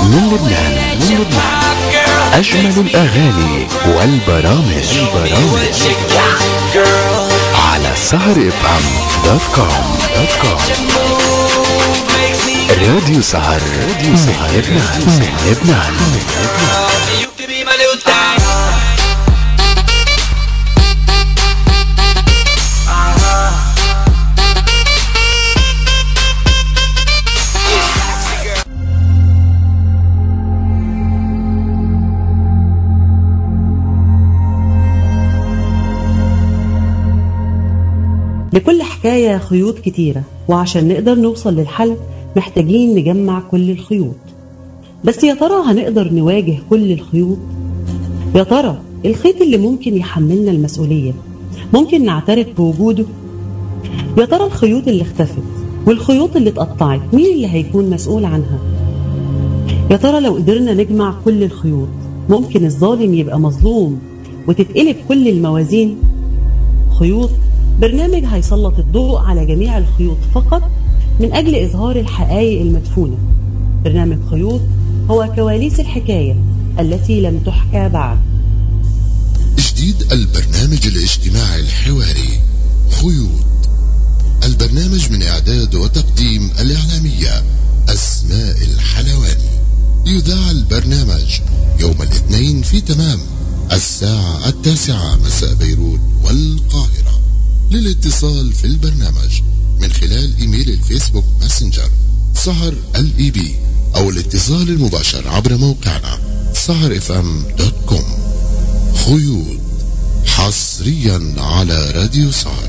من لبنان من لبنان أجمل الأغاني والبرامج البرامج على سهر اف ام دوت كوم دوت كوم راديو سهر راديو سهر لبنان من لبنان You could be my little thing. لكل حكاية خيوط كتيرة وعشان نقدر نوصل للحل محتاجين نجمع كل الخيوط بس يا ترى هنقدر نواجه كل الخيوط يا ترى الخيط اللي ممكن يحملنا المسؤولية ممكن نعترف بوجوده يا ترى الخيوط اللي اختفت والخيوط اللي اتقطعت مين اللي هيكون مسؤول عنها يا ترى لو قدرنا نجمع كل الخيوط ممكن الظالم يبقى مظلوم وتتقلب كل الموازين خيوط برنامج هيسلط الضوء على جميع الخيوط فقط من أجل إظهار الحقائق المدفونة برنامج خيوط هو كواليس الحكاية التي لم تحكى بعد جديد البرنامج الاجتماعي الحواري خيوط البرنامج من إعداد وتقديم الإعلامية أسماء الحلواني يذاع البرنامج يوم الاثنين في تمام الساعة التاسعة مساء بيروت والقاهرة للاتصال في البرنامج من خلال إيميل الفيسبوك ماسنجر سهر الاي بي أو الاتصال المباشر عبر موقعنا سهر اف ام دوت كوم خيوط حصريا على راديو سهر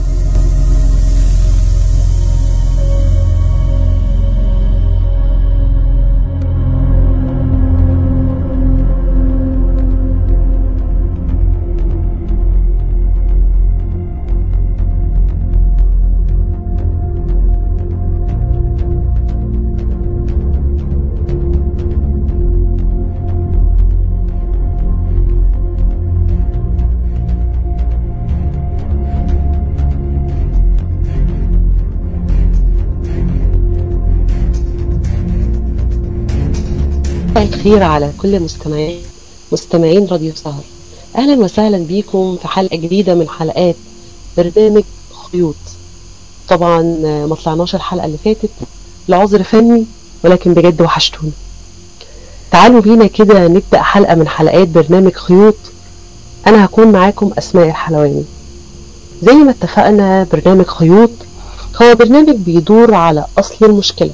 مساء الخير على كل مستمعين مستمعين راديو سهر اهلا وسهلا بيكم في حلقه جديده من حلقات برنامج خيوط طبعا ما طلعناش الحلقه اللي فاتت لعذر فني ولكن بجد وحشتونا تعالوا بينا كده نبدا حلقه من حلقات برنامج خيوط انا هكون معاكم اسماء الحلواني زي ما اتفقنا برنامج خيوط هو برنامج بيدور على اصل المشكله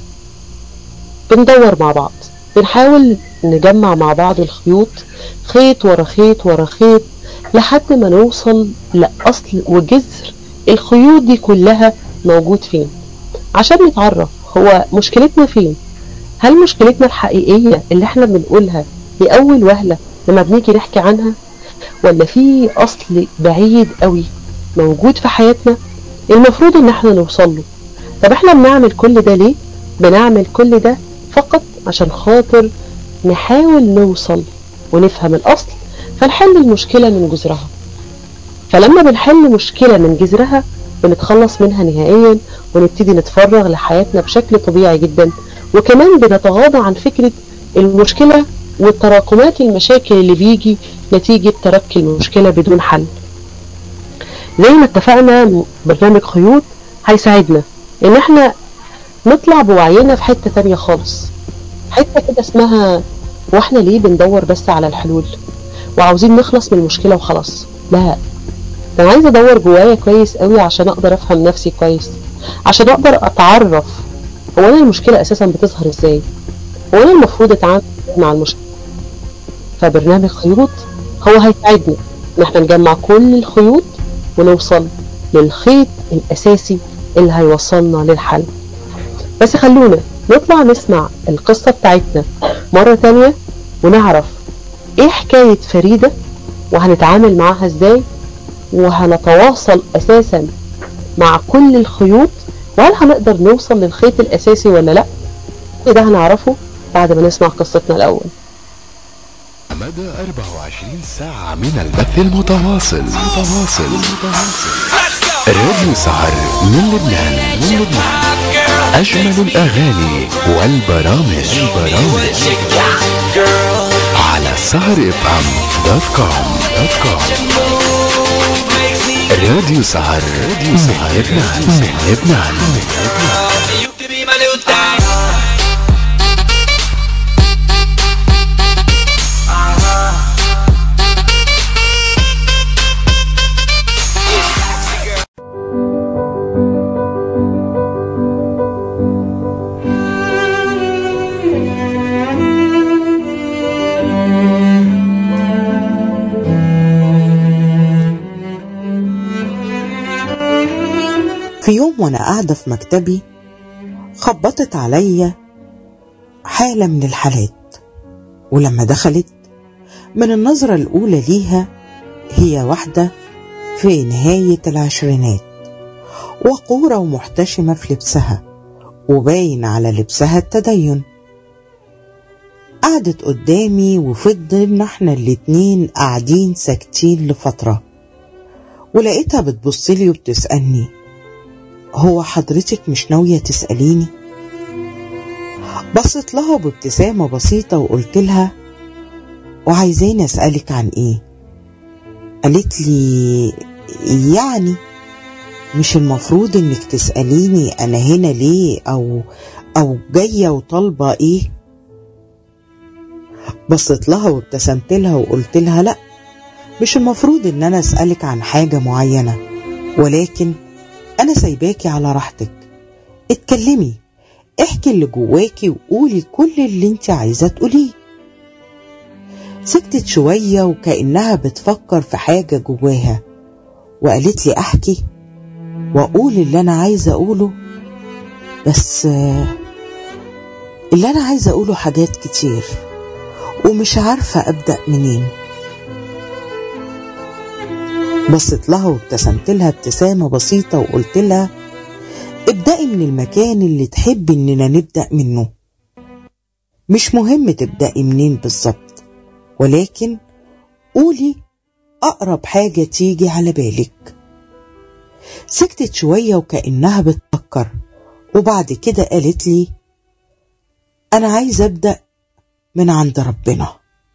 بندور مع بعض بنحاول نجمع مع بعض الخيوط خيط ورا خيط ورا خيط لحد ما نوصل لأصل وجذر الخيوط دي كلها موجود فين عشان نتعرف هو مشكلتنا فين هل مشكلتنا الحقيقية اللي احنا بنقولها لأول وهلة لما بنيجي نحكي عنها ولا في أصل بعيد قوي موجود في حياتنا المفروض ان احنا نوصل له طب احنا بنعمل كل ده ليه بنعمل كل ده فقط عشان خاطر نحاول نوصل ونفهم الأصل فنحل المشكلة من جذرها فلما بنحل مشكلة من جذرها بنتخلص منها نهائيا ونبتدي نتفرغ لحياتنا بشكل طبيعي جدا وكمان بنتغاضى عن فكرة المشكلة والتراكمات المشاكل اللي بيجي نتيجة ترك المشكلة بدون حل زي ما اتفقنا برنامج خيوط هيساعدنا ان احنا نطلع بوعينا في حتة تانية خالص حتة كده اسمها واحنا ليه بندور بس على الحلول وعاوزين نخلص من المشكلة وخلاص لا ده انا عايزة ادور جوايا كويس قوي عشان اقدر افهم نفسي كويس عشان اقدر اتعرف هو انا المشكلة اساسا بتظهر ازاي هو انا المفروض اتعامل مع المشكلة فبرنامج خيوط هو هيساعدنا ان احنا نجمع كل الخيوط ونوصل للخيط الاساسي اللي هيوصلنا للحل بس خلونا نطلع نسمع القصة بتاعتنا مرة تانية ونعرف ايه حكاية فريدة وهنتعامل معاها ازاي وهنتواصل اساسا مع كل الخيوط وهل هنقدر نوصل للخيط الاساسي ولا لا ده هنعرفه بعد ما نسمع قصتنا الاول مدى 24 ساعة من البث المتواصل متواصل Let's go. راديو سهر من لبنان من لبنان أجمل الأغاني والبرامج البرامج على سهر اف ام دوت كوم دوت كوم راديو سهر راديو سهر لبنان من لبنان من لبنان You could be my little thing. في يوم وانا قاعدة في مكتبي خبطت عليا حالة من الحالات ولما دخلت من النظرة الأولى ليها هي واحدة في نهاية العشرينات وقورة ومحتشمة في لبسها وباين على لبسها التدين قعدت قدامي وفضلنا احنا الاتنين قاعدين ساكتين لفترة ولقيتها بتبصلي وبتسألني هو حضرتك مش ناوية تسأليني؟ بصيت لها بابتسامة بسيطة وقلت لها وعايزاني أسألك عن إيه؟ قالت لي يعني مش المفروض إنك تسأليني أنا هنا ليه أو أو جاية وطالبة إيه؟ بصيت لها وابتسمت لها وقلت لها لأ مش المفروض إن أنا أسألك عن حاجة معينة ولكن أنا سايباكي على راحتك اتكلمي احكي اللي جواكي وقولي كل اللي انت عايزة تقوليه سكتت شوية وكأنها بتفكر في حاجة جواها وقالت لي أحكي وأقول اللي أنا عايزة أقوله بس آه، اللي أنا عايزة أقوله حاجات كتير ومش عارفة أبدأ منين بصيت لها وابتسمت لها ابتسامة بسيطة وقلت لها ابدأي من المكان اللي تحبي إننا نبدأ منه مش مهم تبدأي منين بالظبط ولكن قولي أقرب حاجة تيجي على بالك سكتت شوية وكأنها بتفكر وبعد كده قالت لي أنا عايزة أبدأ من عند ربنا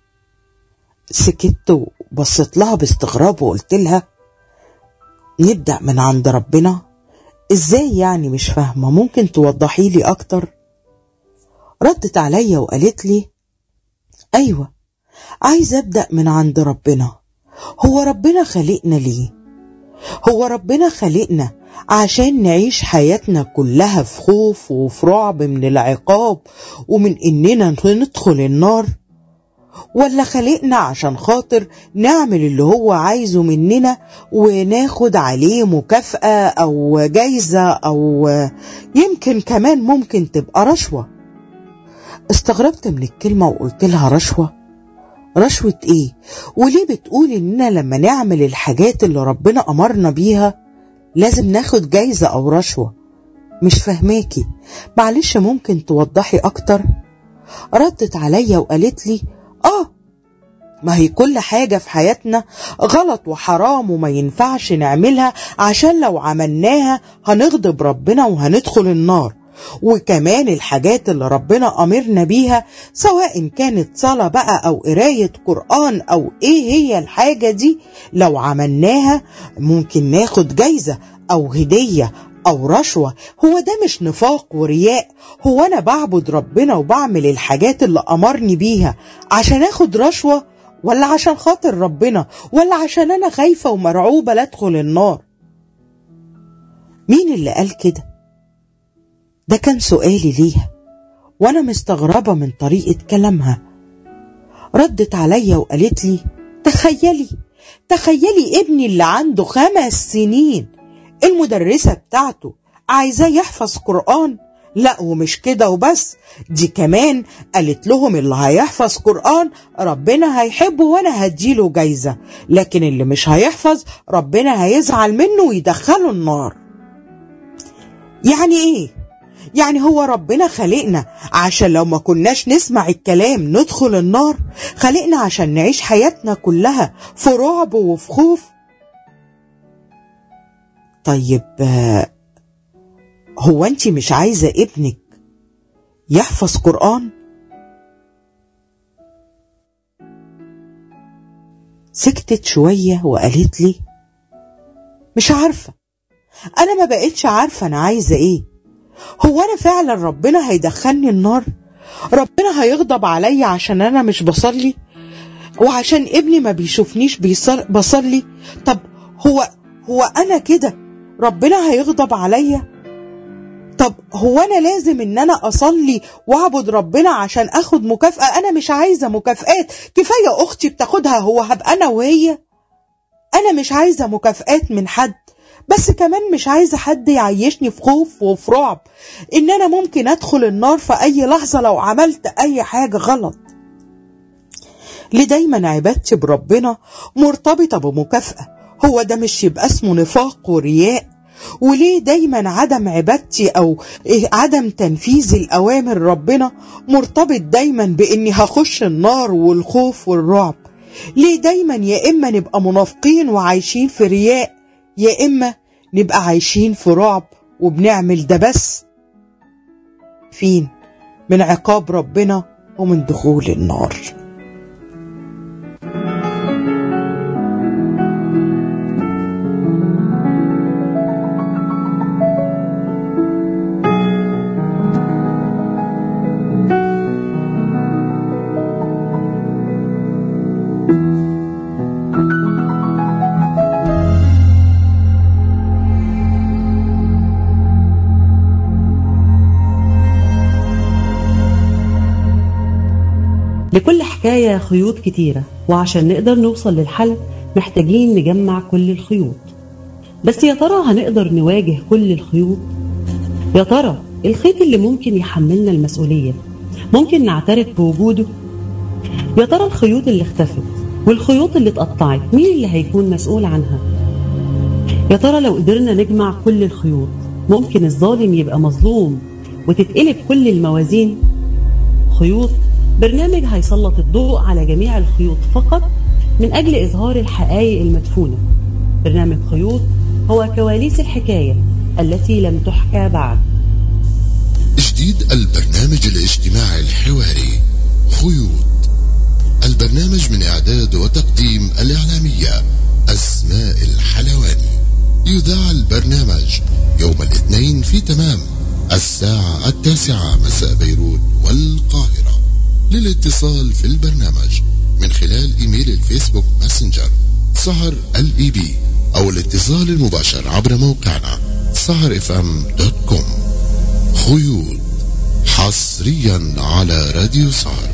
سكت وبصيت لها باستغراب وقلت لها نبدأ من عند ربنا ازاي يعني مش فاهمة ممكن توضحي لي اكتر ردت عليا وقالت لي ايوه عايزة ابدأ من عند ربنا هو ربنا خلقنا ليه هو ربنا خلقنا عشان نعيش حياتنا كلها في خوف وفي رعب من العقاب ومن اننا ندخل النار ولا خلقنا عشان خاطر نعمل اللي هو عايزه مننا وناخد عليه مكافأة أو جايزة أو يمكن كمان ممكن تبقى رشوة استغربت من الكلمة وقلت لها رشوة رشوة ايه وليه بتقولي اننا لما نعمل الحاجات اللي ربنا امرنا بيها لازم ناخد جايزة او رشوة مش فهماكي معلش ممكن توضحي اكتر ردت عليا وقالت لي اه ما هي كل حاجة في حياتنا غلط وحرام وما ينفعش نعملها عشان لو عملناها هنغضب ربنا وهندخل النار وكمان الحاجات اللي ربنا أمرنا بيها سواء كانت صلاة بقى أو قراية قرآن أو إيه هي الحاجة دي لو عملناها ممكن ناخد جايزة أو هدية أو رشوة هو ده مش نفاق ورياء هو أنا بعبد ربنا وبعمل الحاجات اللي أمرني بيها عشان آخد رشوة ولا عشان خاطر ربنا ولا عشان أنا خايفة ومرعوبة لا أدخل النار مين اللي قال كده ده كان سؤالي ليها وأنا مستغربة من طريقة كلامها ردت عليا وقالت لي تخيلي تخيلي ابني اللي عنده خمس سنين المدرسة بتاعته عايزاه يحفظ قرآن لا ومش كده وبس دي كمان قالت لهم اللي هيحفظ قرآن ربنا هيحبه وانا هديله جايزة لكن اللي مش هيحفظ ربنا هيزعل منه ويدخله النار يعني ايه يعني هو ربنا خلقنا عشان لو ما كناش نسمع الكلام ندخل النار خلقنا عشان نعيش حياتنا كلها في رعب وفي خوف طيب آه، هو انت مش عايزة ابنك يحفظ قرآن سكتت شوية وقالت لي مش عارفة أنا ما بقتش عارفة أنا عايزة إيه هو أنا فعلا ربنا هيدخلني النار ربنا هيغضب عليا عشان أنا مش بصلي وعشان ابني ما بيشوفنيش بيصل بصلي طب هو هو أنا كده ربنا هيغضب عليا طب هو انا لازم ان انا اصلي واعبد ربنا عشان اخد مكافأة انا مش عايزة مكافآت كفاية اختي بتاخدها هو هبقى انا وهي انا مش عايزة مكافآت من حد بس كمان مش عايزة حد يعيشني في خوف وفي رعب ان انا ممكن ادخل النار في اي لحظة لو عملت اي حاجة غلط ليه دايما عبادتي بربنا مرتبطة بمكافأة هو ده مش يبقى اسمه نفاق ورياء وليه دايما عدم عبادتي او إيه عدم تنفيذ الاوامر ربنا مرتبط دايما باني هخش النار والخوف والرعب ليه دايما يا اما نبقى منافقين وعايشين في رياء يا اما نبقى عايشين في رعب وبنعمل ده بس فين من عقاب ربنا ومن دخول النار لكل حكاية خيوط كتيرة وعشان نقدر نوصل للحل محتاجين نجمع كل الخيوط بس يا ترى هنقدر نواجه كل الخيوط يا ترى الخيط اللي ممكن يحملنا المسؤولية ممكن نعترف بوجوده يا ترى الخيوط اللي اختفت والخيوط اللي اتقطعت مين اللي هيكون مسؤول عنها يا ترى لو قدرنا نجمع كل الخيوط ممكن الظالم يبقى مظلوم وتتقلب كل الموازين خيوط برنامج هيسلط الضوء على جميع الخيوط فقط من أجل إظهار الحقائق المدفونة برنامج خيوط هو كواليس الحكاية التي لم تحكى بعد جديد البرنامج الاجتماعي الحواري خيوط البرنامج من إعداد وتقديم الإعلامية أسماء الحلواني يذاع البرنامج يوم الاثنين في تمام الساعة التاسعة مساء بيروت والقاهرة للاتصال في البرنامج من خلال إيميل الفيسبوك ماسنجر سهر الاي بي أو الاتصال المباشر عبر موقعنا سهر اف ام دوت كوم خيوط حصريا على راديو سهر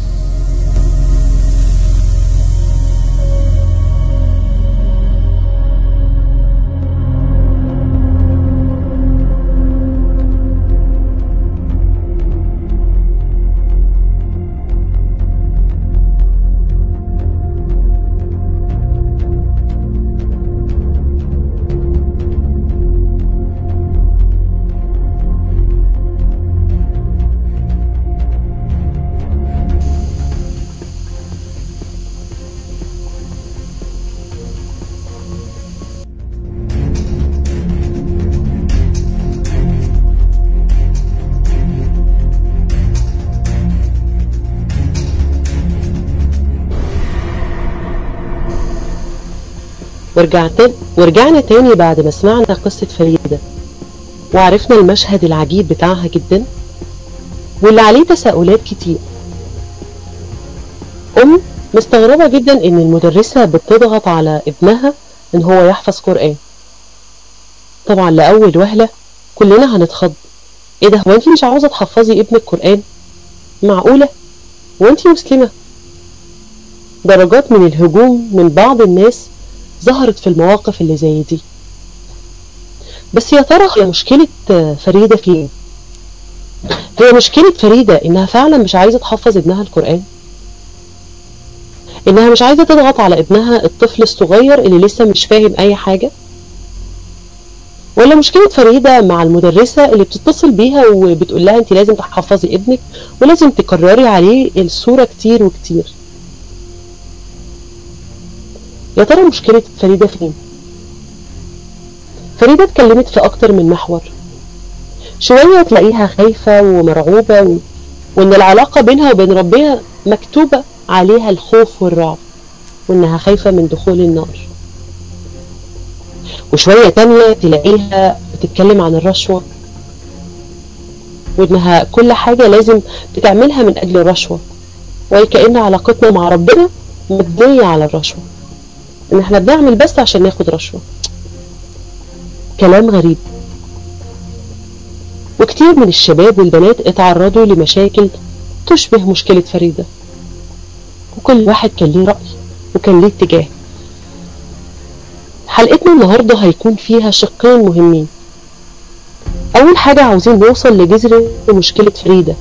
ورجعت ورجعنا تاني بعد ما سمعنا قصة فريدة وعرفنا المشهد العجيب بتاعها جدا واللي عليه تساؤلات كتير أم مستغربة جدا إن المدرسة بتضغط على ابنها إن هو يحفظ قرآن طبعا لأول وهلة كلنا هنتخض إيه ده هو أنتي مش عاوزة تحفظي ابنك قرآن معقولة وأنتي مسلمة درجات من الهجوم من بعض الناس ظهرت في المواقف اللي زي دي بس يا ترى هي مشكلة فريدة فين هي مشكلة فريدة انها فعلا مش عايزة تحفظ ابنها القرآن انها مش عايزة تضغط على ابنها الطفل الصغير اللي لسه مش فاهم اي حاجة ولا مشكلة فريدة مع المدرسة اللي بتتصل بيها وبتقول لها انت لازم تحفظي ابنك ولازم تكرري عليه الصورة كتير وكتير يا ترى مشكلة فريدة فين فريدة اتكلمت في أكتر من محور شوية تلاقيها خايفة ومرعوبة و... وإن العلاقة بينها وبين ربنا مكتوبة عليها الخوف والرعب وإنها خايفة من دخول النار وشوية تانية تلاقيها بتتكلم عن الرشوة وإنها كل حاجة لازم بتعملها من أجل الرشوة وكأن علاقتنا مع ربنا مبنية على الرشوة إن إحنا بنعمل بس عشان ناخد رشوة كلام غريب وكتير من الشباب والبنات اتعرضوا لمشاكل تشبه مشكلة فريدة وكل واحد كان ليه رأي وكان ليه اتجاه حلقتنا النهاردة هيكون فيها شقين مهمين أول حاجة عاوزين نوصل لجذر مشكلة فريدة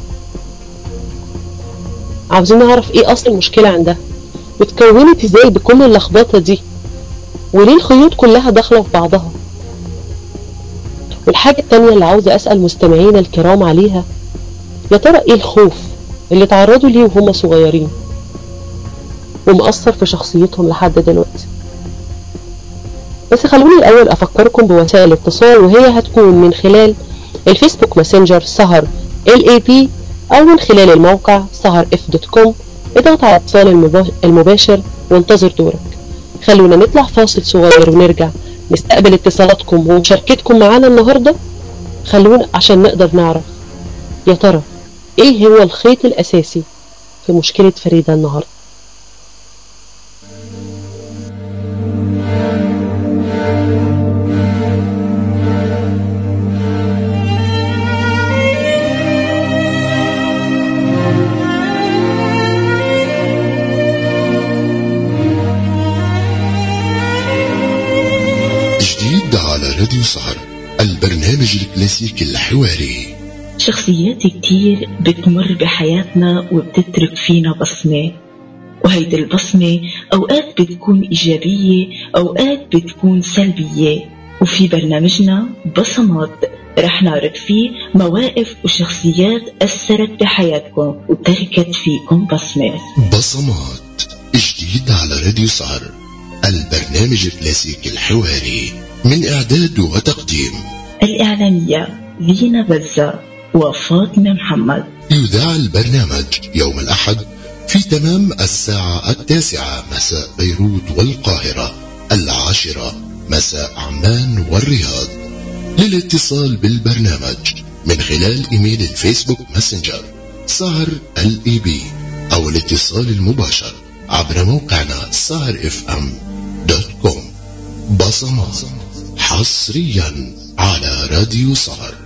عاوزين نعرف ايه أصل المشكلة عندها واتكونت ازاي بكل اللخبطة دي وليه الخيوط كلها داخلة في بعضها والحاجة التانية اللي عاوزة أسأل مستمعينا الكرام عليها يا ترى ايه الخوف اللي تعرضوا ليه وهم صغيرين ومأثر في شخصيتهم لحد دلوقتي بس خلوني الأول أفكركم بوسائل الاتصال وهي هتكون من خلال الفيسبوك ماسنجر سهر LAP أو من خلال الموقع سهر اف دوت كوم اضغط على الاتصال المبا- المباشر وانتظر دورك خلونا نطلع فاصل صغير ونرجع نستقبل اتصالاتكم ومشاركتكم معانا النهاردة خلونا عشان نقدر نعرف يا ترى ايه هو الخيط الأساسي في مشكلة فريدة النهاردة جديد على راديو سهر البرنامج الكلاسيكي الحواري شخصيات كتير بتمر بحياتنا وبتترك فينا بصمة وهيدي البصمة أوقات بتكون إيجابية أوقات بتكون سلبية وفي برنامجنا بصمات رح نعرض فيه مواقف وشخصيات أثرت بحياتكم وتركت فيكم بصمة بصمات جديد على راديو سهر البرنامج الكلاسيكي الحواري من إعداد وتقديم الإعلامية لينا بزة وفاطمة محمد يذاع البرنامج يوم الأحد في تمام الساعة التاسعة مساء بيروت والقاهرة العاشرة مساء عمان والرياض للاتصال بالبرنامج من خلال إيميل الفيسبوك ماسنجر سهر الاي بي أو الاتصال المباشر عبر موقعنا سهر اف ام دوت كوم بصمات حصريا على راديو سهر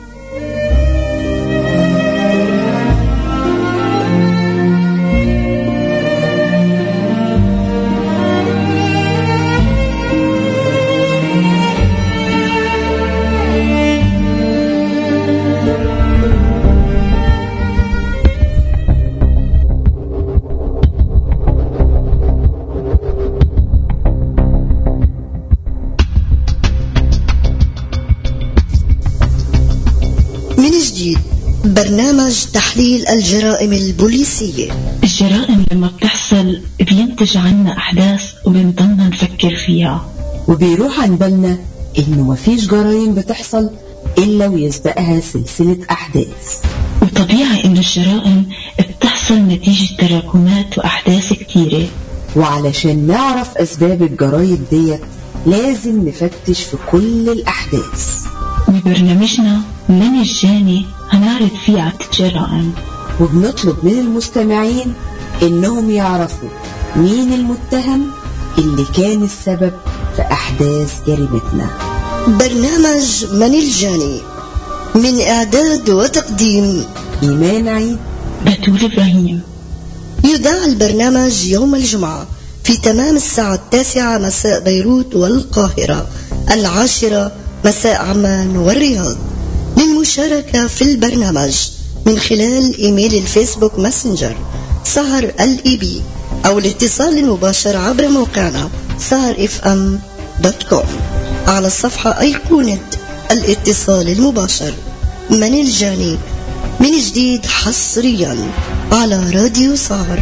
من جديد برنامج تحليل الجرائم البوليسية الجرائم لما بتحصل بينتج عنا أحداث وبنضلنا نفكر فيها وبيروح عن بالنا إنه مفيش جرايم بتحصل إلا ويسبقها سلسلة أحداث وطبيعي إنه الجرائم بتحصل نتيجة تراكمات وأحداث كتيرة وعلشان نعرف أسباب الجرايم ديت لازم نفتش في كل الأحداث وبرنامجنا من الجاني هنعرض فيه عدة جرائم وبنطلب من المستمعين إنهم يعرفوا مين المتهم اللي كان السبب في أحداث جريمتنا برنامج من الجاني من إعداد وتقديم إيمان عيد بتول إبراهيم يذاع البرنامج يوم الجمعة في تمام الساعة التاسعة مساء بيروت والقاهرة العاشرة مساء عمان والرياض للمشاركة في البرنامج من خلال إيميل الفيسبوك ماسنجر سهر الاي بي أو الاتصال المباشر عبر موقعنا سهر اف ام دوت كوم على الصفحة أيقونة الاتصال المباشر من الجاني من جديد حصريا على راديو سهر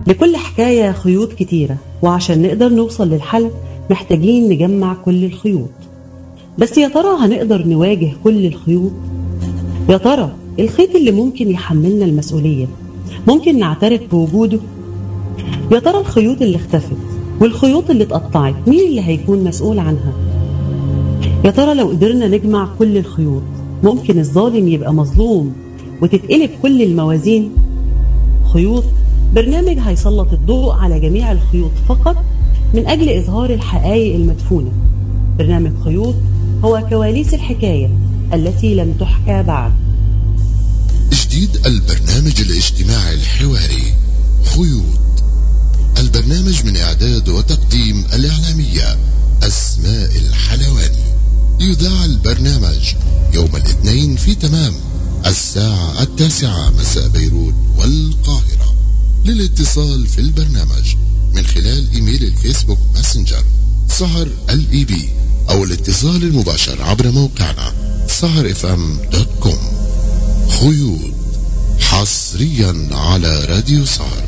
لكل حكاية خيوط كتيرة وعشان نقدر نوصل للحل محتاجين نجمع كل الخيوط بس يا ترى هنقدر نواجه كل الخيوط يا ترى الخيط اللي ممكن يحملنا المسؤولية ممكن نعترف بوجوده يا ترى الخيوط اللي اختفت والخيوط اللي اتقطعت مين اللي هيكون مسؤول عنها يا ترى لو قدرنا نجمع كل الخيوط ممكن الظالم يبقى مظلوم وتتقلب كل الموازين خيوط برنامج هيسلط الضوء على جميع الخيوط فقط من أجل إظهار الحقائق المدفونة برنامج خيوط هو كواليس الحكاية التي لم تحكى بعد جديد البرنامج الاجتماعي الحواري خيوط البرنامج من إعداد وتقديم الإعلامية أسماء الحلواني يذاع البرنامج يوم الاثنين في تمام الساعة التاسعة مساء بيروت والقاهرة للاتصال في البرنامج من خلال إيميل الفيسبوك ماسنجر سهر الاي بي أو الاتصال المباشر عبر موقعنا سهر اف ام دوت كوم خيوط حصريا على راديو سهر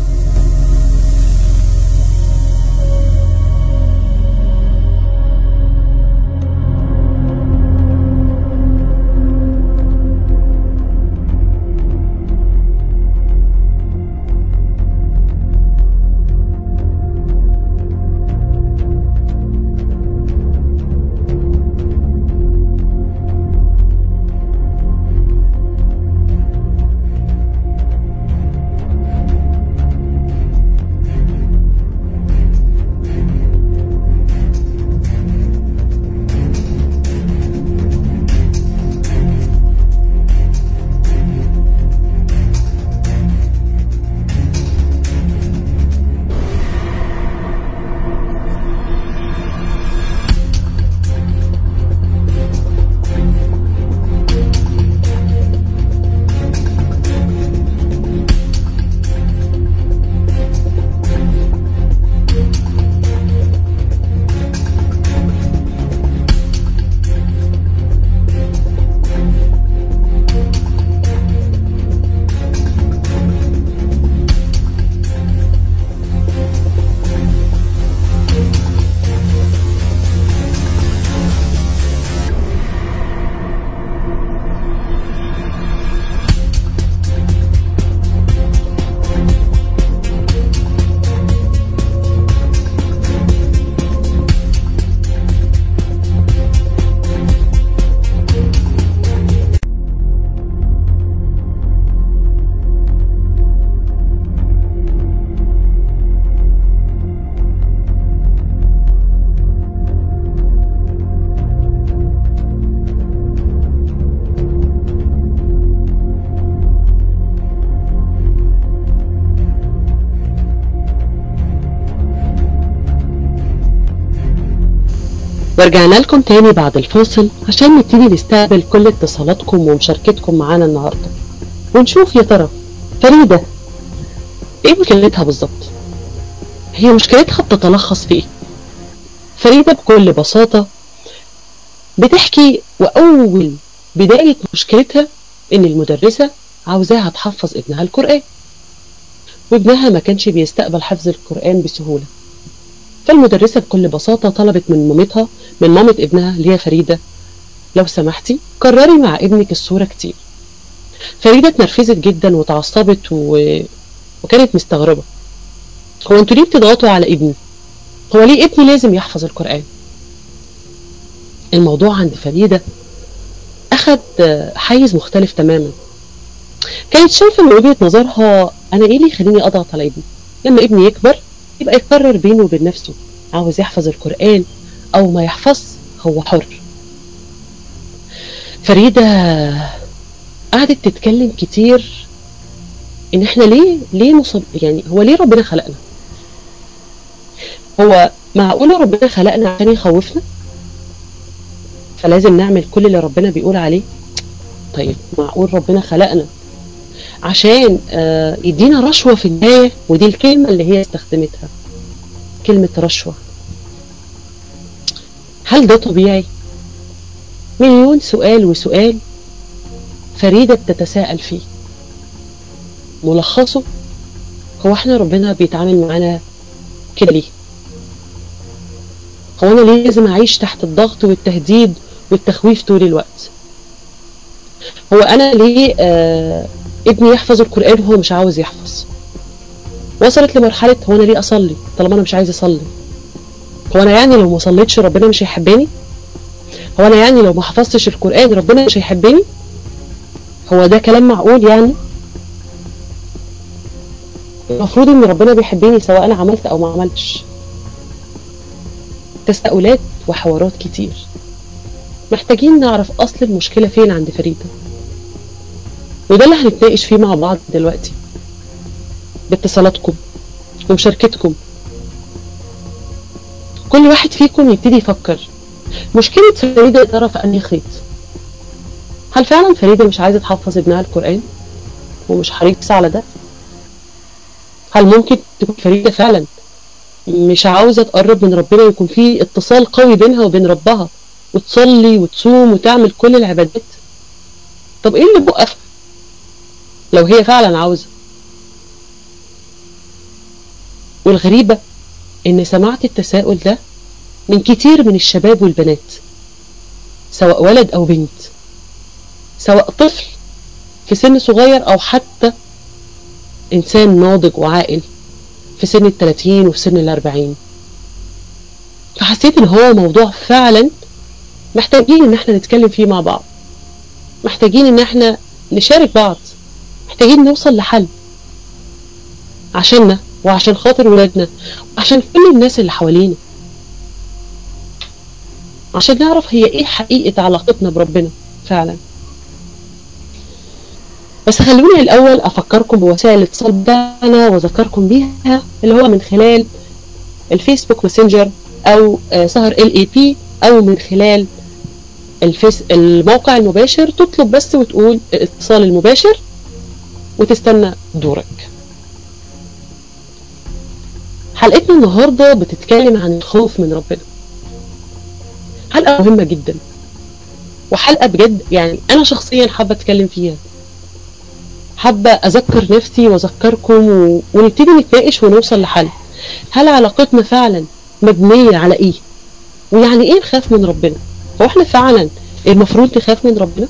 ورجعنا لكم تاني بعد الفاصل عشان نبتدي نستقبل كل اتصالاتكم ومشاركتكم معانا النهارده ونشوف يا ترى فريدة ايه مشكلتها بالظبط هي مشكلتها بتتلخص في ايه فريدة بكل بساطة بتحكي وأول بداية مشكلتها إن المدرسة عاوزاها تحفظ ابنها القرآن وابنها ما كانش بيستقبل حفظ القرآن بسهولة فالمدرسة بكل بساطة طلبت من مامتها من مامة ابنها اللي هي فريدة لو سمحتي كرري مع ابنك الصورة كتير فريدة اتنرفزت جدا وتعصبت و... وكانت مستغربة هو انتوا ليه بتضغطوا على ابني هو ليه ابني لازم يحفظ القرآن الموضوع عند فريدة أخد حيز مختلف تماما كانت شايفة من وجهة نظرها أنا إيه اللي يخليني أضغط على ابني لما ابني يكبر يبقى يقرر بينه وبين نفسه عاوز يحفظ القرآن أو ما يحفظ هو حر فريدة قعدت تتكلم كتير ان احنا ليه ليه نصب يعني هو ليه ربنا خلقنا هو معقول ربنا خلقنا عشان يخوفنا فلازم نعمل كل اللي ربنا بيقول عليه طيب معقول ربنا خلقنا عشان آه يدينا رشوة في البداية ودي الكلمة اللي هي استخدمتها كلمة رشوة هل ده طبيعي مليون سؤال وسؤال فريدة بتتساءل فيه ملخصه هو احنا ربنا بيتعامل معانا كده ليه هو انا ليه لازم اعيش تحت الضغط والتهديد والتخويف طول الوقت هو انا ليه آه ابني يحفظ القرآن وهو مش عاوز يحفظ وصلت لمرحلة هو انا ليه اصلي طالما انا مش عايز اصلي هو انا يعني لو ما صليتش ربنا مش هيحبني هو انا يعني لو ما حفظتش القرآن ربنا مش هيحبني هو ده كلام معقول يعني المفروض ان ربنا بيحبني سواء انا عملت او ما عملتش تساؤلات وحوارات كتير محتاجين نعرف اصل المشكلة فين عند فريدة وده اللي هنتناقش فيه مع بعض دلوقتي باتصالاتكم ومشاركتكم كل واحد فيكم يبتدي يفكر مشكلة فريدة يا ترى في أنهي خيط هل فعلا فريدة مش عايزة تحفظ ابنها القرآن ومش حريصة على ده هل ممكن تكون فريدة فعلا مش عاوزة تقرب من ربنا ويكون في اتصال قوي بينها وبين ربها وتصلي وتصوم وتعمل كل العبادات طب ايه اللي بوقفها لو هي فعلا عاوزة والغريبة ان سمعت التساؤل ده من كتير من الشباب والبنات سواء ولد او بنت سواء طفل في سن صغير او حتى انسان ناضج وعاقل في سن التلاتين وفي سن الاربعين فحسيت ان هو موضوع فعلا محتاجين ان احنا نتكلم فيه مع بعض محتاجين ان احنا نشارك بعض محتاجين نوصل لحل عشاننا وعشان خاطر ولادنا وعشان كل الناس اللي حوالينا عشان نعرف هي ايه حقيقة علاقتنا بربنا فعلا بس خلوني الأول أفكركم بوسائل الاتصال بتاعنا وأذكركم بيها اللي هو من خلال الفيسبوك ماسنجر أو آه، سهر ال اي بي أو من خلال الفيس الموقع المباشر تطلب بس وتقول الاتصال المباشر وتستنى دورك حلقتنا النهاردة بتتكلم عن الخوف من ربنا حلقة مهمة جدا وحلقة بجد يعني أنا شخصيا حابة أتكلم فيها حابة أذكر نفسي وأذكركم و... ونبتدي نتناقش ونوصل لحل هل علاقتنا فعلا مبنية على إيه ويعني إيه نخاف من ربنا هو إحنا فعلا المفروض نخاف من ربنا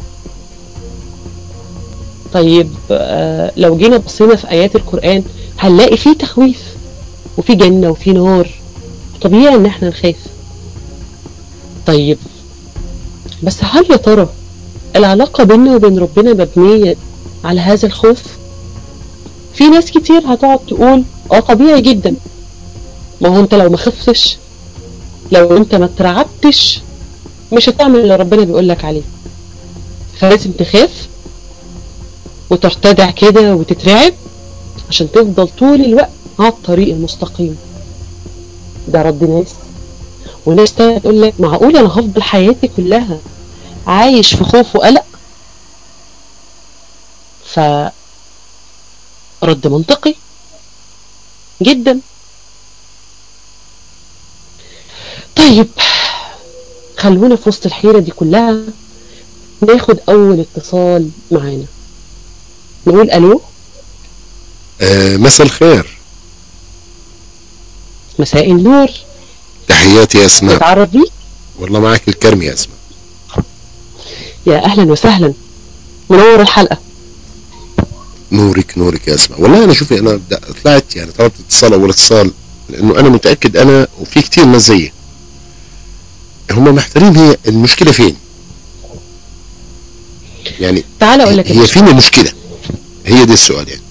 طيب آه لو جينا بصينا في آيات القرآن هنلاقي فيه تخويف وفي جنة وفي نار طبيعي ان احنا نخاف طيب بس هل يا ترى العلاقة بيننا وبين ربنا مبنية على هذا الخوف في ناس كتير هتقعد تقول اه طبيعي جدا ما هو انت لو ما خفتش لو انت ما اترعبتش مش هتعمل اللي ربنا بيقول لك عليه فلازم تخاف وترتدع كده وتترعب عشان تفضل طول الوقت على الطريق المستقيم ده رد ناس وناس تانية تقول لك معقول انا هفضل حياتي كلها عايش في خوف وقلق ف رد منطقي جدا طيب خلونا في وسط الحيرة دي كلها ناخد أول اتصال معانا نقول ألو آه مساء الخير مساء النور تحياتي يا اسماء نتعرف بيك والله معاك الكرم يا اسماء يا أهلا وسهلا منور الحلقة نورك نورك يا اسماء والله انا شوفي انا د- طلعت يعني طلبت اتصال اول اتصال لانه انا متاكد انا وفي كتير ناس زيي هم محتارين هي المشكله فين يعني تعال أقول لك هي المشكلة. فين المشكله هي دي السؤال يعني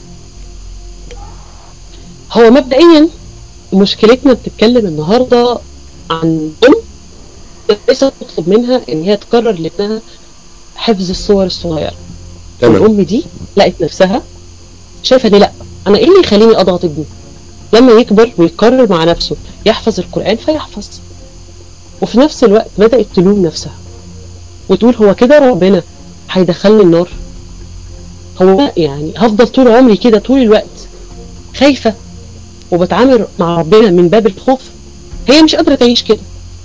هو مبدئيا مشكلتنا بتتكلم النهاردة عن أم لسه تطلب منها إن هي تقرر لابنها حفظ الصور الصغيرة تمام الأم دي لقت نفسها شايفة دي لأ أنا إيه اللي يخليني أضغط ابني لما يكبر ويقرر مع نفسه يحفظ القرآن فيحفظ وفي نفس الوقت بدأت تلوم نفسها وتقول هو كده ربنا هيدخلني النار هو أنا يعني هفضل طول عمري كده طول الوقت خايفة وبتعامل مع ربنا من باب الخوف هي مش قادرة تعيش كده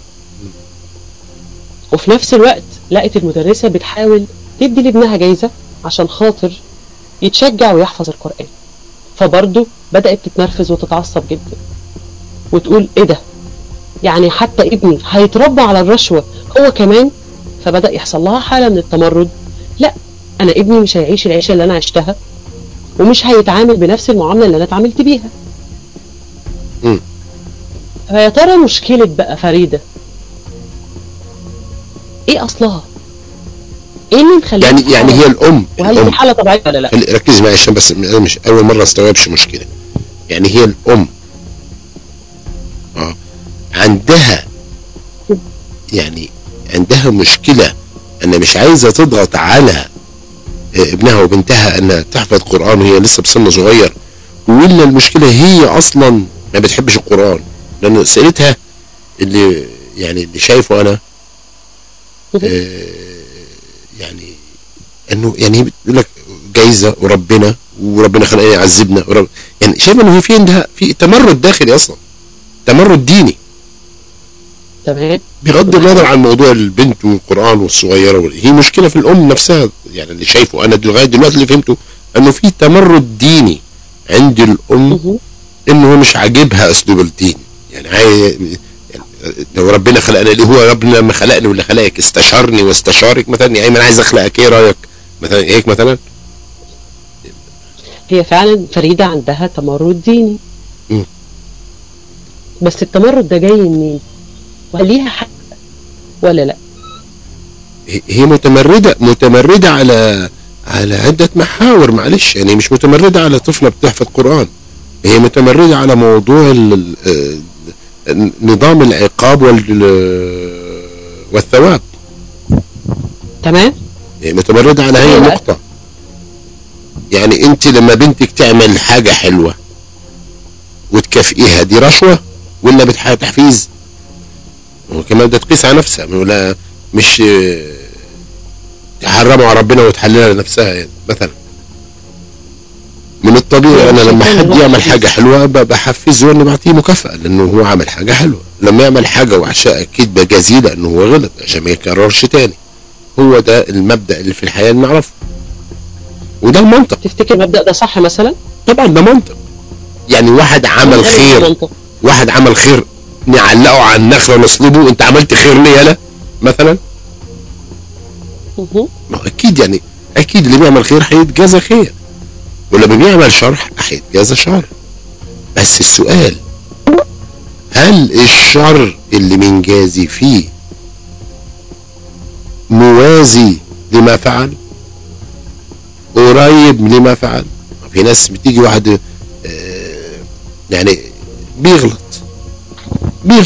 وفي نفس الوقت لقت المدرسة بتحاول تدي لابنها جايزة عشان خاطر يتشجع ويحفظ القرآن فبرضه بدأت تتنرفز وتتعصب جدا وتقول ايه ده يعني حتى ابني هيتربى على الرشوة هو كمان فبدأ يحصل لها حالة من التمرد لا انا ابني مش هيعيش العيشة اللي انا عشتها ومش هيتعامل بنفس المعاملة اللي انا اتعاملت بيها مم. فيا ترى مشكلة بقى فريدة ايه اصلها ايه اللي مخليها يعني يعني هي الام وهل الام دي حالة طبيعية ولا لا خلي- ركز معايا عشان بس انا مش اول مره استوعبش مشكله يعني هي الام اه عندها يعني عندها مشكله ان مش عايزه تضغط على آه، ابنها وبنتها انها تحفظ قران وهي لسه بسن صغير ولا المشكله هي اصلا ما بتحبش القران لان سالتها اللي يعني اللي شايفه انا آه، يعني انه يعني هي بتقول لك جايزه وربنا وربنا خلقنا يعذبنا ورب يعني شايف انه هي في عندها في تمرد داخلي اصلا تمرد ديني تمام بغض النظر عن موضوع البنت والقران والصغيره وال- هي مشكله في الام نفسها يعني اللي شايفه انا لغايه دلوقتي اللي فهمته انه في تمرد ديني عند الام انه هو مش عاجبها اسلوب الدين يعني عايز يعني لو ربنا خلقنا ليه هو ربنا لما خلقني ولا خلقك استشارني واستشارك مثلا يا ايمن عايز اخلقك ايه رايك مثلا هيك مثلا هي فعلا فريدة عندها تمرد ديني مم. بس التمرد ده جاي منين وهل ليها حق ولا لا هي- هي متمردة متمردة على على عدة محاور معلش يعني مش متمردة على طفلة بتحفظ قرآن هي متمردة على موضوع ال- ال- آه، نظام العقاب وال والثواب تمام هي متمردة على هاي أيوة. النقطة يعني انت لما بنتك تعمل حاجة حلوة وتكافئيها دي رشوة ولا بتح- تحفيز هو كمان بدها تقيس على نفسها ولا مش آه، تحرموا على ربنا وتحللها لنفسها يعني مثلا من الطبيعي انا لما حد يعمل حاجه حلوه ب- بحفزه اني بعطيه مكافاه لانه هو عمل حاجه حلوه لما يعمل حاجه وحشه اكيد بجازيه لانه هو غلط عشان ما يكررش تاني هو ده المبدا اللي في الحياه اللي نعرفه وده المنطق تفتكر المبدأ ده صح مثلا طبعا ده منطق يعني واحد عمل ده خير منطق. واحد عمل خير نعلقه على النخله ونصلبه انت عملت خير ليه يالا مثلا مهم. ما هو اكيد يعني اكيد اللي بيعمل خير هيتجازى خير ولما بيعمل شر هيتجازى شر بس السؤال هل الشر اللي بنجازي فيه موازي لما فعل قريب لما فعل في ناس بتيجي واحد آه، يعني بيغلط بيغلط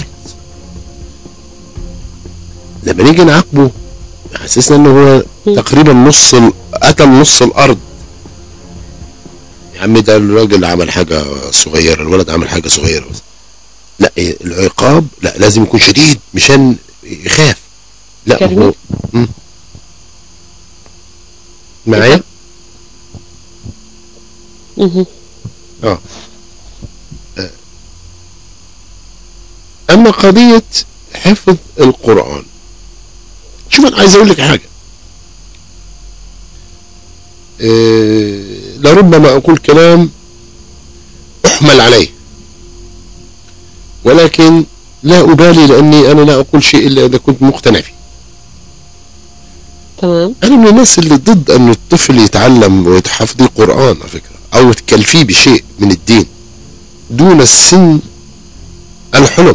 لما نيجي نعاقبه حسسنا انه هو تقريبا نص ال- قتل نص الارض يا عم ده الراجل عمل حاجه صغيره الولد عمل حاجه صغيره بس لا إيه، العقاب لا لازم يكون شديد مشان يخاف لا هو كريم. مم. معايا مهم. اه آه. اما قضيه حفظ القران شوف انا عايز اقول لك حاجه إيه لربما اقول كلام احمل عليه ولكن لا ابالي لاني انا لا اقول شيء الا اذا كنت مقتنع فيه تمام انا من الناس اللي ضد ان الطفل يتعلم ويتحفظ القران على فكره او تكلفيه بشيء من الدين دون السن الحلم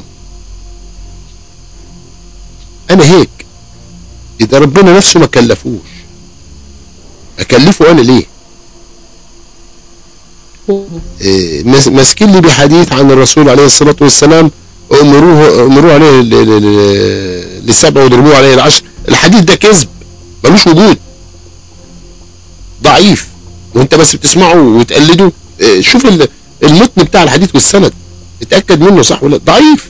انا هيك اذا ربنا نفسه ما كلفوش اكلفه انا ليه مهم. إيه، مس- ماسكين لي بحديث عن الرسول عليه الصلاة والسلام امروه امروه عليه ل- ل- ل- للسبع واضربوه عليه العشر الحديث ده كذب ملوش وجود ضعيف وانت بس بتسمعه وتقلده إيه، شوف ال- المتن بتاع الحديث والسند اتأكد منه صح ولا ضعيف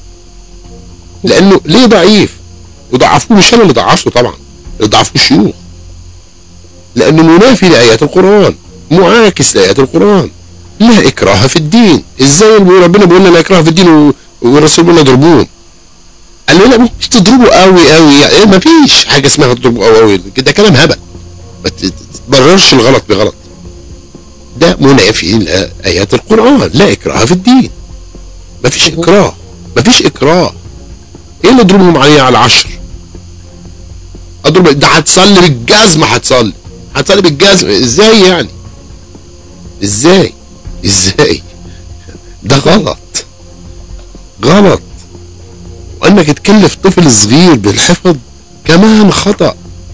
لانه ليه ضعيف وضعفوه مش انا اللي ضعفته طبعا اللي ضعفوه الشيوخ لانه منافي لايات القرآن معاكس لايات القرآن لا اكراه في الدين ازاي ربنا بيقول لنا لا اكراه في الدين و- والرسول بيقول لنا اضربوهم قال له لا مش تضربوا قوي قوي يعني ما فيش حاجه اسمها تضربوا قوي قوي ده كلام هبل ما ت- تبررش الغلط بغلط ده منافين لآيات القرآن لا إكراه في الدين ما فيش إكراه ما فيش إكراه إيه اللي أضربهم عليه على العشر أضرب ده هتصلي بالجزمة هتصلي هتصلي بالجزمة إزاي يعني إزاي إزاي ده غلط غلط وانك تكلف طفل صغير بالحفظ كمان خطأ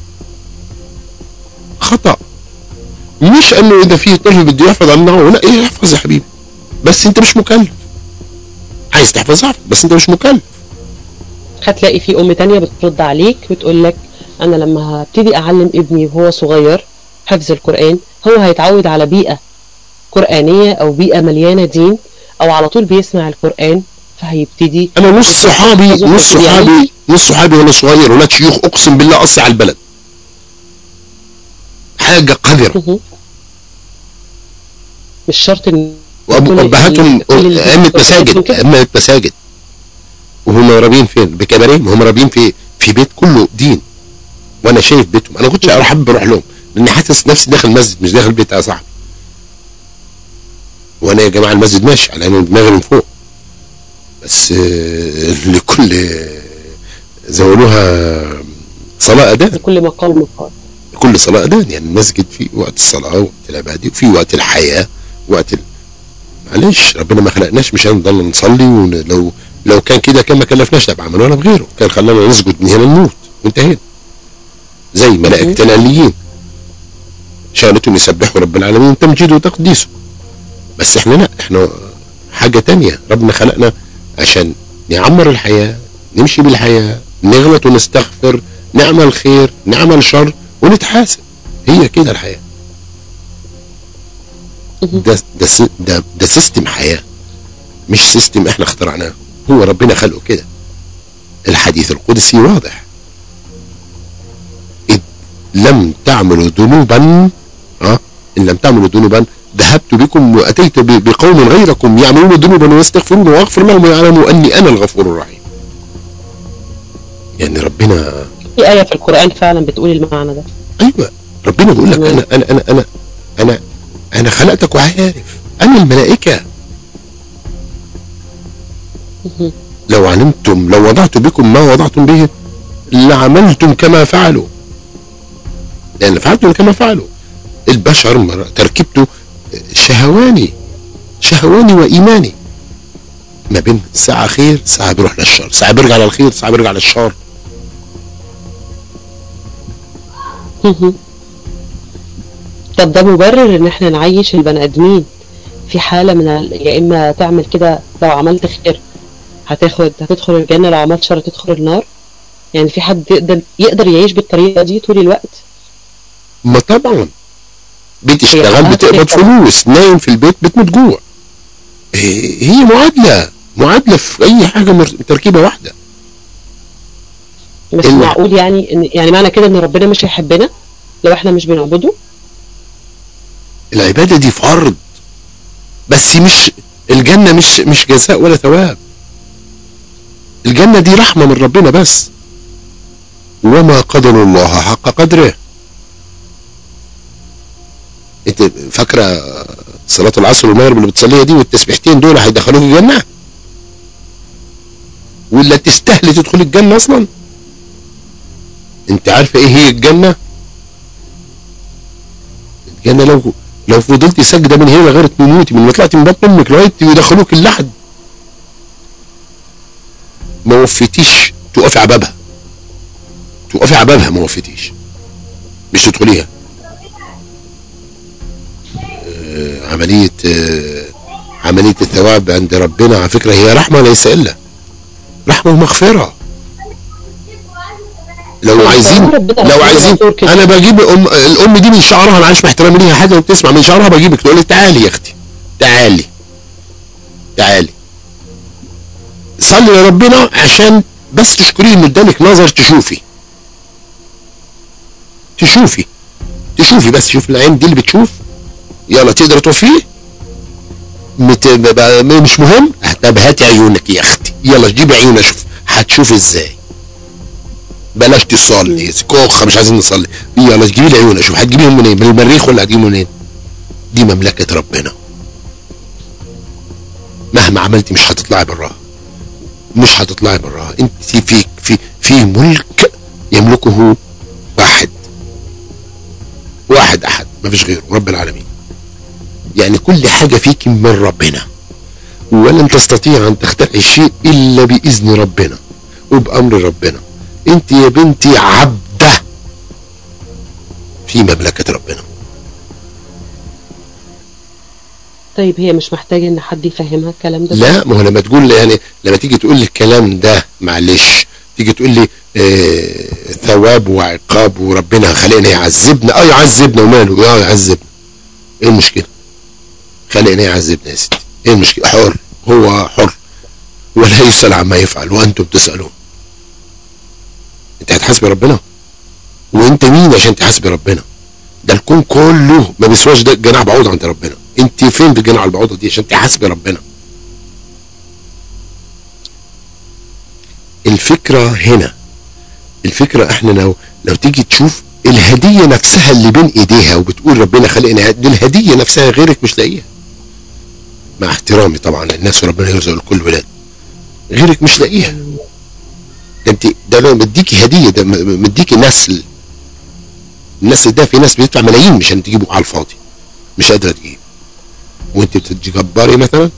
خطأ مش انه اذا في طفل بده يحفظ امنعه لا ايه احفظ يا حبيبي بس انت مش مكلف عايز تحفظ احفظ بس انت مش مكلف هتلاقي في ام تانية بترد عليك بتقول لك انا لما هبتدي اعلم ابني وهو صغير حفظ القرآن هو هيتعود على بيئة قرآنية او بيئة مليانة دين او على طول بيسمع القرآن فهيبتدي انا نص صحابي نص صحابي نص صحابي وانا صغير ولاد شيوخ اقسم بالله قصي على البلد حاجه قذره مش شرط ان وابهاتهم ائمه مساجد ائمه مساجد وهم رابين فين بكباريه هم رابين في في بيت كله دين وانا شايف بيتهم انا كنتش احب اروح لهم لاني حاسس نفسي داخل المسجد مش داخل بيت يا صاحبي وانا يا جماعه المسجد ماشي على انه دماغي من فوق بس لكل زولوها صلاة أذان لكل مقال مقال كل صلاة أذان يعني المسجد في وقت الصلاة وقت العبادة وفي وقت الحياة وقت ال... معلش ربنا ما خلقناش مش هنضل نصلي ولو لو كان كده كان ما كلفناش لا بعمل ولا بغيره كان خلانا نسجد من هنا نموت وانتهينا زي ملائكة العليين شانتهم يسبحوا رب العالمين تمجيده وتقديسه بس احنا لا احنا حاجة تانية ربنا خلقنا عشان نعمر الحياة نمشي بالحياة نغلط ونستغفر نعمل خير نعمل شر ونتحاسب هي كده الحياة ده ده ده, ده سيستم حياة مش سيستم احنا اخترعناه هو ربنا خلقه كده الحديث القدسي واضح إذ لم تعملوا ذنوبا اه ان لم تعملوا ذنوبا ذهبت بكم واتيت بقوم غيركم يعملون ذنوبا ويستغفرون واغفر لهم ويعلموا اني انا الغفور الرحيم يعني ربنا في آية في القرآن فعلا بتقول المعنى ده ايوه ربنا بيقول لك انا انا انا انا انا انا خلقتك وعارف انا الملائكه لو علمتم لو وضعت بكم ما وضعتم به لعملتم كما فعلوا لان فعلتم كما فعلوا البشر تركيبته شهواني شهواني وإيماني ما بين ساعة خير ساعة بيروح للشر ساعة بيرجع للخير ساعة بيرجع للشر طب ده مبرر ان احنا نعيش البني ادمين في حالة من ال... يا اما تعمل كده لو عملت خير هتاخد هتدخل الجنة لو عملت شر تدخل النار يعني في حد يقدر يقدر يعيش بالطريقة دي طول الوقت ما طبعا بتشتغل بتقبض فلوس نايم في البيت بتموت جوع هي معادلة معادلة في أي حاجة تركيبة واحدة بس معقول يعني إن يعني معنى كده إن ربنا مش هيحبنا لو إحنا مش بنعبده؟ العبادة دي فرض بس مش الجنة مش مش جزاء ولا ثواب الجنة دي رحمة من ربنا بس وما قدر الله حق قدره انت فاكره صلاه العصر والمغرب اللي بتصليها دي والتسبيحتين دول هيدخلوك الجنه ولا تستاهلي تدخل الجنه اصلا انت عارفه ايه هي الجنه الجنه لو لو فضلتي ساجده من هنا لغايه تموتي من ما طلعتي من بطن امك لغايه يدخلوك اللحد ما وفيتيش تقفي على بابها تقفي على بابها ما وفيتيش مش تدخليها عملية عملية الثواب عند ربنا على فكرة هي رحمة ليس إلا رحمة ومغفرة لو عايزين لو عايزين انا بجيب الام الام دي من شعرها انا عايش محترم ليها حاجه وبتسمع من شعرها بجيبك تقول لي تعالي يا اختي تعالي تعالي صلي لربنا عشان بس تشكريه انه ادالك نظر تشوفي تشوفي تشوفي بس شوف العين دي اللي بتشوف يلا تقدر توفيه مت... مش مهم طب هاتي عيونك يا اختي يلا جيبي عيونك شوف هتشوف ازاي بلاش تصلي كوخه مش عايزين نصلي يلا جيبي لي عيونك شوف هتجيبيهم منين من المريخ ولا هتجيبيهم منين دي مملكة ربنا مهما عملتي مش هتطلعي براها مش هتطلعي براها انت في في في ملك يملكه واحد واحد احد ما فيش غيره رب العالمين يعني كل حاجة فيك من ربنا ولن تستطيع ان تخترعي شيء الا باذن ربنا وبامر ربنا انت يا بنتي عبده في مملكة ربنا طيب هي مش محتاجة ان حد يفهمها الكلام ده لا ما هو لما تقول يعني لما تيجي تقول لي الكلام ده معلش تيجي تقول لي آه ثواب وعقاب وربنا خلقنا يعذبنا اه يعذبنا وماله اه يعذبنا ايه المشكله خلقنا يعذبنا يا ستي ايه المشكله حر هو حر ولا يسأل عما يفعل وانتم تسألون انت هتحاسبي ربنا وانت مين عشان تحاسبي ربنا ده الكون كله ما بيسواش ده جناح بعوض عند ربنا انت فين بجناح البعوضه دي عشان تحاسبي ربنا الفكره هنا الفكره احنا لو لو تيجي تشوف الهديه نفسها اللي بين ايديها وبتقول ربنا خلقنا دي الهديه نفسها غيرك مش لاقيها مع احترامي طبعا للناس وربنا يرزق الكل ولاد غيرك مش لاقيها ده انت ده انا مديكي هديه ده مديكي نسل النسل ده في ناس بيدفع ملايين مشان تجيبه على الفاضي مش قادره تجيب وانت بتتجبري مثلا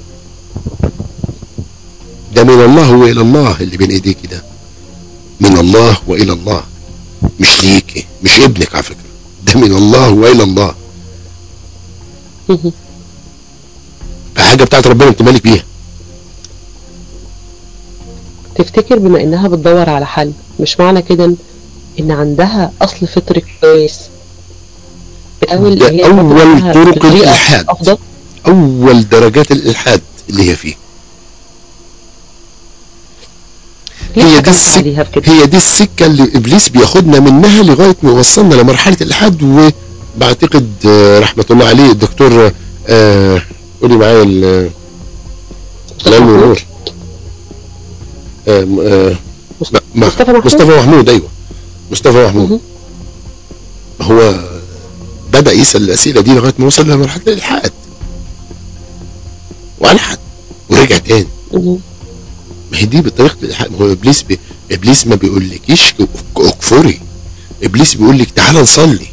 ده من الله والى الله اللي بين ايديكي ده من الله والى الله مش ليكي مش ابنك على فكره ده من الله والى الله فحاجه بتاعت ربنا انت مالك بيها تفتكر بما انها بتدور على حل مش معنى كده ان عندها اصل فطري كويس بتحاول ده هي اول تطلعها طرق بطريقة الالحاد افضل اول درجات الالحاد اللي هي فيه ليه هي دي حكمت السكة عليها بكده هي دي السكة اللي ابليس بياخدنا منها لغاية ما يوصلنا لمرحلة الالحاد وبعتقد آه، رحمة الله عليه الدكتور آه، قولي معايا ال- العلم والنور آه، م- آه، م- م- مصطفى محمود. مصطفى محمود ايوه مصطفى محمود هو بدأ يسأل الأسئلة دي لغاية ما وصل لمرحلة الإلحاد وألحد ورجع تاني مهم. ما هي دي بطريقة الإلحاد ما هو إبليس بي... إبليس ما بيقولكيش ك- اكفري إبليس بيقول لك تعالى نصلي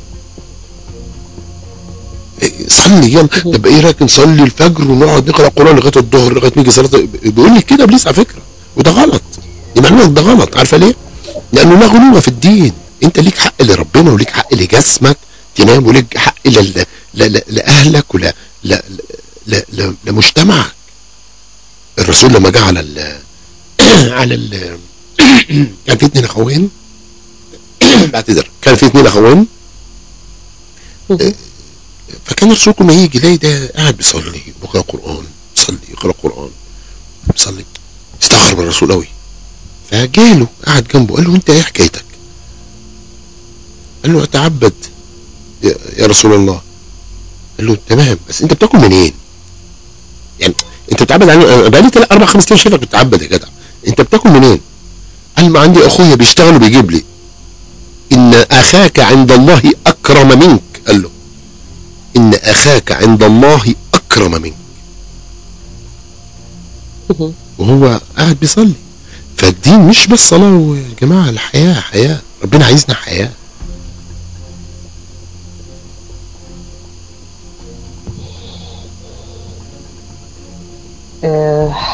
إيه، صلي يلا طب ايه رايك نصلي الفجر ونقعد نقرا قران لغايه الظهر لغايه ما يجي صلاه بيقول لك كده ابليس على فكره وده غلط دي معلومه ده غلط عارفه ليه؟ لانه لا غلو في الدين انت ليك حق لربنا وليك حق لجسمك تنام وليك حق لل... ل... ل... لاهلك ولا ل... ل... ل... لمجتمعك الرسول لما جه على ال... على ال... كان في اتنين اخوين بعتذر كان في اتنين اخوين فكان الرسول كل ما يجي يلاقي ده قاعد بيصلي بيقرا قران بيصلي يقرا قران بيصلي استغرب الرسول قوي فجاله قعد جنبه قال له انت ايه حكايتك؟ قال له اتعبد يا يا رسول الله قال له تمام بس انت بتاكل منين؟ يعني انت بتعبد عن أنا بقالي تلات اربع خمس ايام شايفك بتعبد يا جدع انت بتاكل منين؟ قال ما عندي اخويا بيشتغل وبيجيب لي ان اخاك عند الله اكرم منك قال له ان اخاك عند الله اكرم منك مهم. وهو قاعد بيصلي فالدين مش بس صلاة يا جماعة الحياة حياة ربنا عايزنا حياة آه